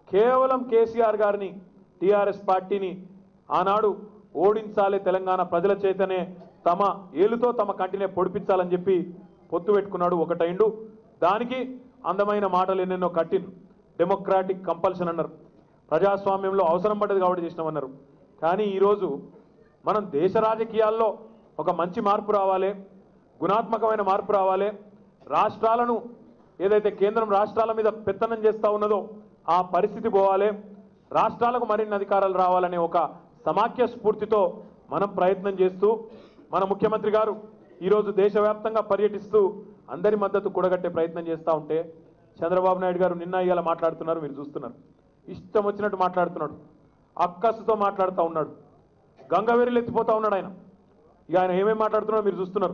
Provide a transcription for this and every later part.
కేవలం కేసీఆర్ గారిని టీఆర్ఎస్ పార్టీని ఆనాడు ఓడించాలి తెలంగాణ ప్రజల చేతనే తమ ఏలుతో తమ కంటినే పొడిపించాలని చెప్పి పొత్తు పెట్టుకున్నాడు ఒకటైండు దానికి అందమైన మాటలు ఎన్నెన్నో కట్టిండ్రు డెమోక్రాటిక్ కంపల్షన్ అన్నారు ప్రజాస్వామ్యంలో అవసరం పడ్డది కాబట్టి చేసినామన్నారు కానీ ఈరోజు మనం దేశ రాజకీయాల్లో ఒక మంచి మార్పు రావాలి గుణాత్మకమైన మార్పు రావాలి రాష్ట్రాలను ఏదైతే కేంద్రం రాష్ట్రాల మీద పెత్తనం చేస్తూ ఉన్నదో ఆ పరిస్థితి పోవాలి రాష్ట్రాలకు మరిన్ని అధికారాలు రావాలనే ఒక సమాఖ్య స్ఫూర్తితో మనం ప్రయత్నం చేస్తూ మన ముఖ్యమంత్రి గారు ఈరోజు దేశవ్యాప్తంగా పర్యటిస్తూ అందరి మద్దతు కూడగట్టే ప్రయత్నం చేస్తూ ఉంటే చంద్రబాబు నాయుడు గారు నిన్న ఇవాళ మాట్లాడుతున్నారు మీరు చూస్తున్నారు ఇష్టం వచ్చినట్టు మాట్లాడుతున్నాడు అక్కసుతో మాట్లాడుతూ ఉన్నాడు గంగవేరులు ఎత్తిపోతా ఉన్నాడు ఆయన ఇక ఆయన ఏమేమి మాట్లాడుతున్నాడో మీరు చూస్తున్నారు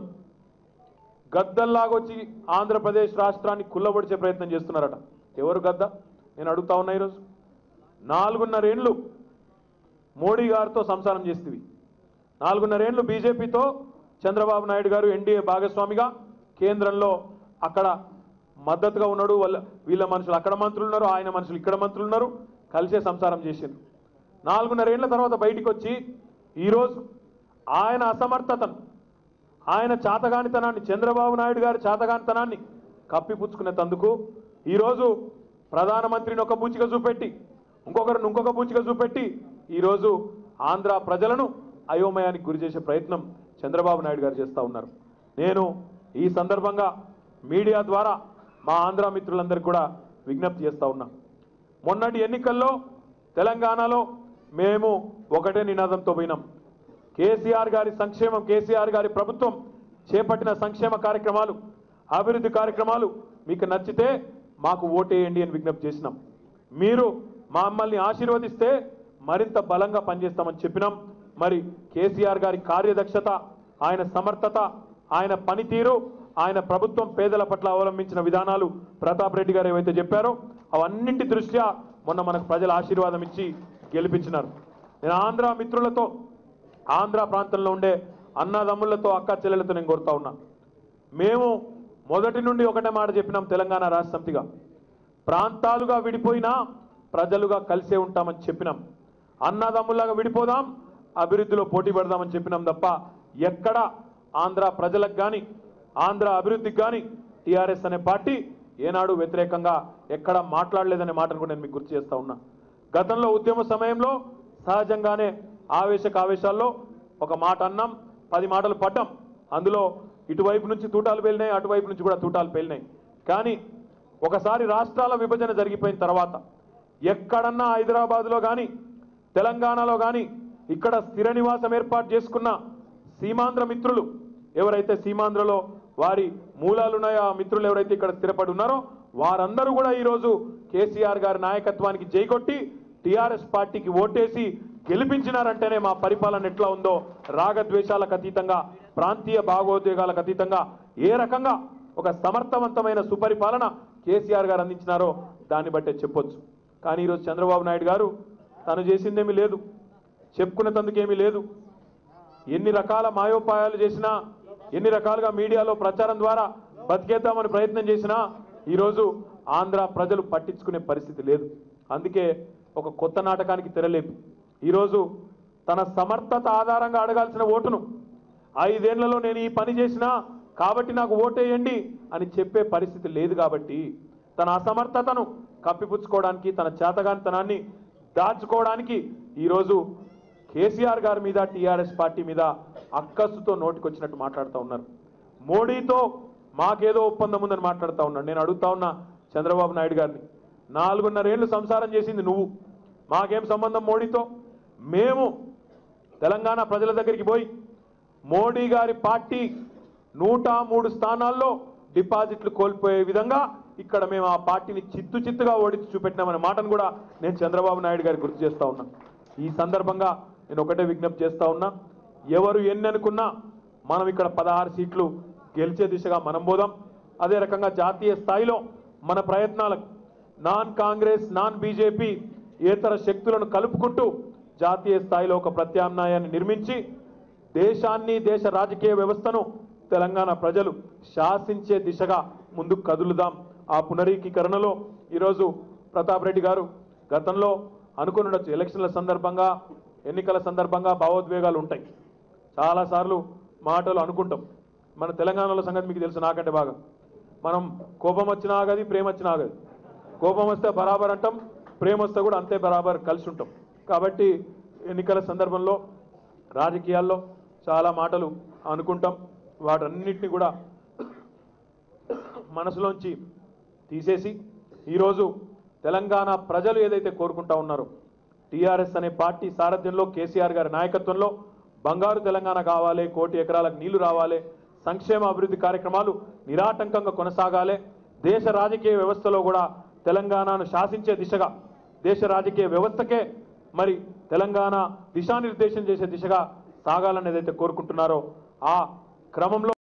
గద్దల్లాగొచ్చి ఆంధ్రప్రదేశ్ రాష్ట్రాన్ని కుల్లబొడిచే ప్రయత్నం చేస్తున్నారట ఎవరు గద్ద నేను అడుగుతా ఉన్నా ఈరోజు నాలుగున్నరేండ్లు మోడీ గారితో సంసారం చేస్తేవి నాలుగున్నరేండ్లు బీజేపీతో చంద్రబాబు నాయుడు గారు ఎన్డీఏ భాగస్వామిగా కేంద్రంలో అక్కడ మద్దతుగా ఉన్నాడు వాళ్ళ వీళ్ళ మనుషులు అక్కడ మంత్రులు ఉన్నారు ఆయన మనుషులు ఇక్కడ మంత్రులు ఉన్నారు కలిసే సంసారం చేసిండ్రు నాలుగున్నరేళ్ల తర్వాత బయటికి వచ్చి ఈరోజు ఆయన అసమర్థతను ఆయన చాతగానితనాన్ని చంద్రబాబు నాయుడు గారి చాతగానితనాన్ని కప్పిపుచ్చుకునే తందుకు ఈరోజు ప్రధానమంత్రిని ఒక బూచిగా చూపెట్టి ఇంకొకరిని ఇంకొక బూచిగా చూపెట్టి ఈరోజు ఆంధ్ర ప్రజలను అయోమయానికి గురి చేసే ప్రయత్నం చంద్రబాబు నాయుడు గారు చేస్తూ ఉన్నారు నేను ఈ సందర్భంగా మీడియా ద్వారా మా ఆంధ్ర మిత్రులందరికీ కూడా విజ్ఞప్తి చేస్తూ ఉన్నా మొన్నటి ఎన్నికల్లో తెలంగాణలో మేము ఒకటే నినాదంతో పోయినాం కేసీఆర్ గారి సంక్షేమం కేసీఆర్ గారి ప్రభుత్వం చేపట్టిన సంక్షేమ కార్యక్రమాలు అభివృద్ధి కార్యక్రమాలు మీకు నచ్చితే మాకు ఓటేయండి అని విజ్ఞప్తి చేసినాం మీరు మమ్మల్ని ఆశీర్వదిస్తే మరింత బలంగా పనిచేస్తామని చెప్పినాం మరి కేసీఆర్ గారి కార్యదక్షత ఆయన సమర్థత ఆయన పనితీరు ఆయన ప్రభుత్వం పేదల పట్ల అవలంబించిన విధానాలు ప్రతాప్ రెడ్డి గారు ఏవైతే చెప్పారో అవన్నింటి దృష్ట్యా మొన్న మనకు ప్రజల ఆశీర్వాదం ఇచ్చి గెలిపించినారు నేను ఆంధ్ర మిత్రులతో ఆంధ్ర ప్రాంతంలో ఉండే అన్నదమ్ములతో అక్క చెల్లెలతో నేను కోరుతా ఉన్నా మేము మొదటి నుండి ఒకటే మాట చెప్పినాం తెలంగాణ రాష్ట్ర సమితిగా ప్రాంతాలుగా విడిపోయినా ప్రజలుగా కలిసే ఉంటామని చెప్పినాం అన్నదమ్ములాగా విడిపోదాం అభివృద్ధిలో పోటీ పడదామని చెప్పినాం తప్ప ఎక్కడ ఆంధ్ర ప్రజలకు కానీ ఆంధ్ర అభివృద్ధికి కానీ టీఆర్ఎస్ అనే పార్టీ ఏనాడు వ్యతిరేకంగా ఎక్కడ మాట్లాడలేదనే మాటను కూడా నేను మీకు గుర్తు చేస్తా ఉన్నా గతంలో ఉద్యమ సమయంలో సహజంగానే ఆవేశక ఆవేశాల్లో ఒక మాట అన్నాం పది మాటలు పడ్డాం అందులో ఇటువైపు నుంచి తూటాలు పేలినాయి అటువైపు నుంచి కూడా తూటాలు పేలినాయి కానీ ఒకసారి రాష్ట్రాల విభజన జరిగిపోయిన తర్వాత ఎక్కడన్నా హైదరాబాద్లో కానీ తెలంగాణలో కానీ ఇక్కడ స్థిర నివాసం ఏర్పాటు చేసుకున్న సీమాంధ్ర మిత్రులు ఎవరైతే సీమాంధ్రలో వారి మూలాలు ఉన్నాయో ఆ మిత్రులు ఎవరైతే ఇక్కడ స్థిరపడి ఉన్నారో వారందరూ కూడా ఈరోజు కేసీఆర్ గారి నాయకత్వానికి జైకొట్టి టీఆర్ఎస్ పార్టీకి ఓటేసి గెలిపించినారంటేనే మా పరిపాలన ఎట్లా ఉందో రాగద్వేషాలకు అతీతంగా ప్రాంతీయ భాగోద్వేగాలకు అతీతంగా ఏ రకంగా ఒక సమర్థవంతమైన సుపరిపాలన కేసీఆర్ గారు అందించినారో దాన్ని బట్టే చెప్పొచ్చు కానీ ఈరోజు చంద్రబాబు నాయుడు గారు తను చేసిందేమీ లేదు చెప్పుకునేందుకేమీ లేదు ఎన్ని రకాల మాయోపాయాలు చేసినా ఎన్ని రకాలుగా మీడియాలో ప్రచారం ద్వారా బతికేద్దామని ప్రయత్నం చేసినా ఈరోజు ఆంధ్ర ప్రజలు పట్టించుకునే పరిస్థితి లేదు అందుకే ఒక కొత్త నాటకానికి తెరలేదు ఈరోజు తన సమర్థత ఆధారంగా అడగాల్సిన ఓటును ఐదేళ్లలో నేను ఈ పని చేసినా కాబట్టి నాకు ఓటేయండి అని చెప్పే పరిస్థితి లేదు కాబట్టి తన అసమర్థతను కప్పిపుచ్చుకోవడానికి తన చేతగానితనాన్ని దాచుకోవడానికి ఈరోజు కేసీఆర్ గారి మీద టీఆర్ఎస్ పార్టీ మీద అక్కస్సుతో నోటికొచ్చినట్టు మాట్లాడుతూ ఉన్నారు మోడీతో మాకేదో ఒప్పందం ఉందని మాట్లాడుతూ ఉన్నాడు నేను అడుగుతా ఉన్నా చంద్రబాబు నాయుడు గారిని నాలుగున్నరేళ్లు సంసారం చేసింది నువ్వు మాకేం సంబంధం మోడీతో మేము తెలంగాణ ప్రజల దగ్గరికి పోయి మోడీ గారి పార్టీ నూట మూడు స్థానాల్లో డిపాజిట్లు కోల్పోయే విధంగా ఇక్కడ మేము ఆ పార్టీని చిత్తు చిత్తుగా ఓడించి చూపెట్టినామనే మాటను కూడా నేను చంద్రబాబు నాయుడు గారికి గుర్తు చేస్తా ఉన్నా ఈ సందర్భంగా నేను ఒకటే విజ్ఞప్తి చేస్తా ఉన్నా ఎవరు ఎన్ని అనుకున్నా మనం ఇక్కడ పదహారు సీట్లు గెలిచే దిశగా మనం పోదాం అదే రకంగా జాతీయ స్థాయిలో మన ప్రయత్నాలకు నాన్ కాంగ్రెస్ నాన్ బీజేపీ ఇతర శక్తులను కలుపుకుంటూ జాతీయ స్థాయిలో ఒక ప్రత్యామ్నాయాన్ని నిర్మించి దేశాన్ని దేశ రాజకీయ వ్యవస్థను తెలంగాణ ప్రజలు శాసించే దిశగా ముందుకు కదులుదాం ఆ పునరీకీకరణలో ఈరోజు ప్రతాప్ రెడ్డి గారు గతంలో అనుకుని ఉండొచ్చు ఎలక్షన్ల సందర్భంగా ఎన్నికల సందర్భంగా భావోద్వేగాలు ఉంటాయి చాలాసార్లు మాటలు అనుకుంటాం మన తెలంగాణలో సంగతి మీకు తెలుసు నాకంటే బాగా మనం కోపం వచ్చినా ఆగది ప్రేమ వచ్చినా ఆగది కోపం వస్తే బరాబర్ అంటాం ప్రేమ వస్తే కూడా అంతే బరాబర్ కలిసి ఉంటాం కాబట్టి ఎన్నికల సందర్భంలో రాజకీయాల్లో చాలా మాటలు అనుకుంటాం వాటన్నిటిని కూడా మనసులోంచి తీసేసి ఈరోజు తెలంగాణ ప్రజలు ఏదైతే కోరుకుంటా ఉన్నారో టీఆర్ఎస్ అనే పార్టీ సారథ్యంలో కేసీఆర్ గారి నాయకత్వంలో బంగారు తెలంగాణ కావాలి కోటి ఎకరాలకు నీళ్లు రావాలి సంక్షేమ అభివృద్ధి కార్యక్రమాలు నిరాటంకంగా కొనసాగాలి దేశ రాజకీయ వ్యవస్థలో కూడా తెలంగాణను శాసించే దిశగా దేశ రాజకీయ వ్యవస్థకే మరి తెలంగాణ దిశానిర్దేశం చేసే దిశగా సాగాలని ఏదైతే కోరుకుంటున్నారో ఆ క్రమంలో